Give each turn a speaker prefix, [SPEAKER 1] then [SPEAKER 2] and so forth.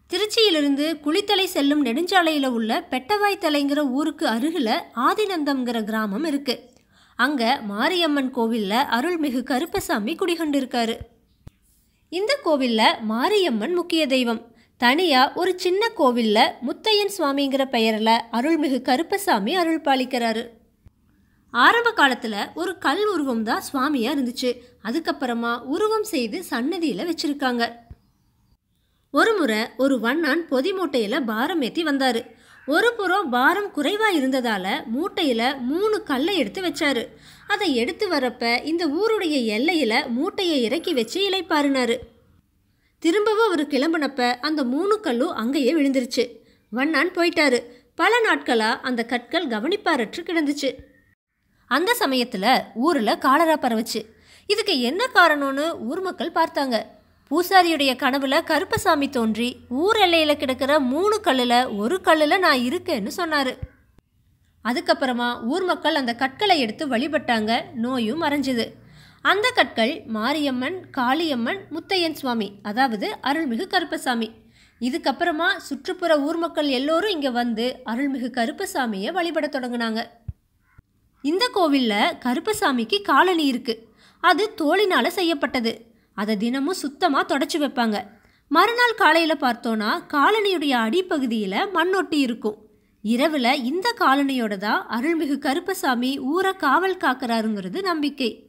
[SPEAKER 1] திருச்சியிலிருந்து குளித்தலை செல்லும் நெடுஞ்சாலையில் உள்ள பெட்டவாய்த்தலைங்கிற ஊருக்கு அருகில் ஆதிநந்தம்ங்கிற கிராமம் இருக்கு அங்க மாரியம்மன் கோவிலில் அருள்மிகு கருப்பசாமி குடிகொண்டிருக்காரு இந்த கோவிலில் மாரியம்மன் முக்கிய தெய்வம் தனியா ஒரு சின்ன கோவில்ல முத்தையன் சுவாமிங்கிற பெயரில் அருள்மிகு கருப்பசாமி அருள் பாலிக்கிறாரு ஆரம்ப காலத்தில் ஒரு கல் உருவம் தான் சுவாமியாக இருந்துச்சு அதுக்கப்புறமா உருவம் செய்து சன்னதியில் வச்சிருக்காங்க ஒரு முறை ஒரு வண்ணான் பொதி மூட்டையில் பாரம் ஏற்றி வந்தார் ஒரு புறம் பாரம் குறைவாக இருந்ததால் மூட்டையில் மூணு கல்லை எடுத்து வச்சாரு அதை எடுத்து வரப்ப இந்த ஊருடைய எல்லையில் மூட்டையை இறக்கி வச்சு இலைப்பாருனாரு திரும்பவும் அவர் கிளம்புனப்ப அந்த மூணு கல்லும் அங்கேயே விழுந்துருச்சு வண்ணான் போயிட்டாரு பல நாட்களாக அந்த கற்கள் கவனிப்பாரற்று கிடந்துச்சு அந்த சமயத்தில் ஊரில் காலரா பரவுச்சு இதுக்கு என்ன காரணம்னு ஊர் மக்கள் பார்த்தாங்க பூசாரியுடைய கனவுல கருப்பசாமி தோன்றி ஊர் எல்லையில் கிடக்கிற மூணு கல்லில் ஒரு கல்லில் நான் இருக்கேன்னு சொன்னார் அதுக்கப்புறமா ஊர் மக்கள் அந்த கற்களை எடுத்து வழிபட்டாங்க நோயும் மறைஞ்சுது அந்த கற்கள் மாரியம்மன் காளியம்மன் முத்தையன் சுவாமி அதாவது அருள்மிகு கருப்பசாமி இதுக்கப்புறமா சுற்றுப்புற ஊர் மக்கள் எல்லோரும் இங்கே வந்து அருள்மிகு கருப்பசாமியை வழிபட தொடங்கினாங்க இந்த கோவிலில் கருப்பசாமிக்கு காலணி இருக்கு அது தோளினால் செய்யப்பட்டது அதை தினமும் சுத்தமாக தொடச்சி வைப்பாங்க மறுநாள் காலையில் பார்த்தோன்னா காலனியுடைய அடிப்பகுதியில் மண்ணொட்டி இருக்கும் இரவில் இந்த காலனியோட தான் அருள்மிகு கருப்பசாமி ஊரை காவல் காக்கிறாருங்கிறது நம்பிக்கை